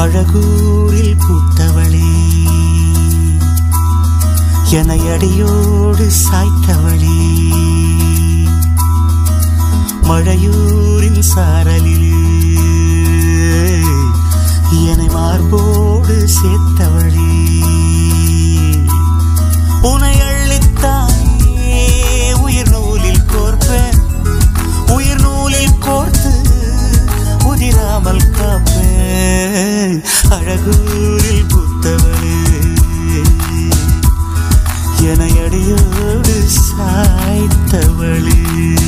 அழகூரில் பூத்தவளே என அடியோடு சாய்த்தவளே மழையூரின் சாரலிலே என்னை மார்போடு சேர்த்தவளே உனை அள்ளித்தாயே உயிர் நூலில் கோர்ப்பேன் உயிர் நூலில் கோர்த்து உதிராமல் காப்பேன் அழகூரில் புத்தவளே என அடியோடு சாய்த்தவளே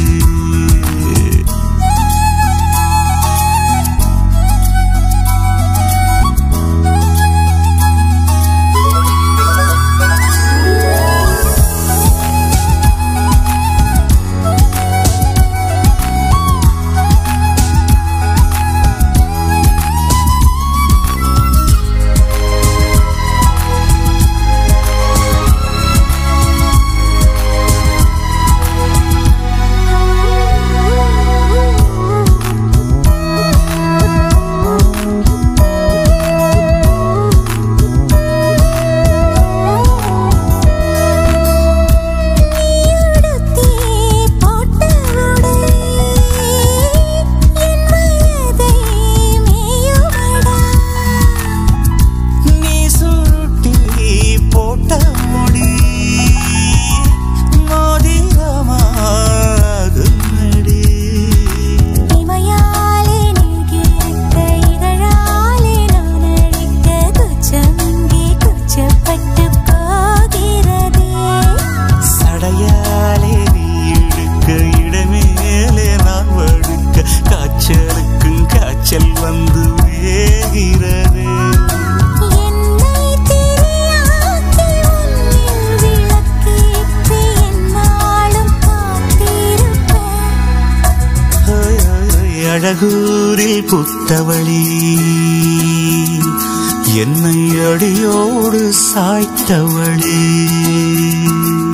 நீயுடுத்தி போட்ட உடை என் மனதை மேயுமடா நீ சுருட்டி போட்ட முடி மோதிரமாகுமடி இமையாலே நீகித்த இதழாலே நான் அழைக்க குச்சம் இங்கே குச்சப்பட்டு போகிறதே சடையாலே நீ இழுக்க இடமேலே நான் வடுக்க காய்ச்சலுக்கும் காய்ச்சல் வந்து வேகிறது என்னை திரியாக்கி உன்னில் விளக்கேற்றி எந்நாளும் காத்திருப்பேன் ஓய், ஓய், ஓய், அழகூரில் புத்தவளி என்னை அடியோடு சாய்த்தவளே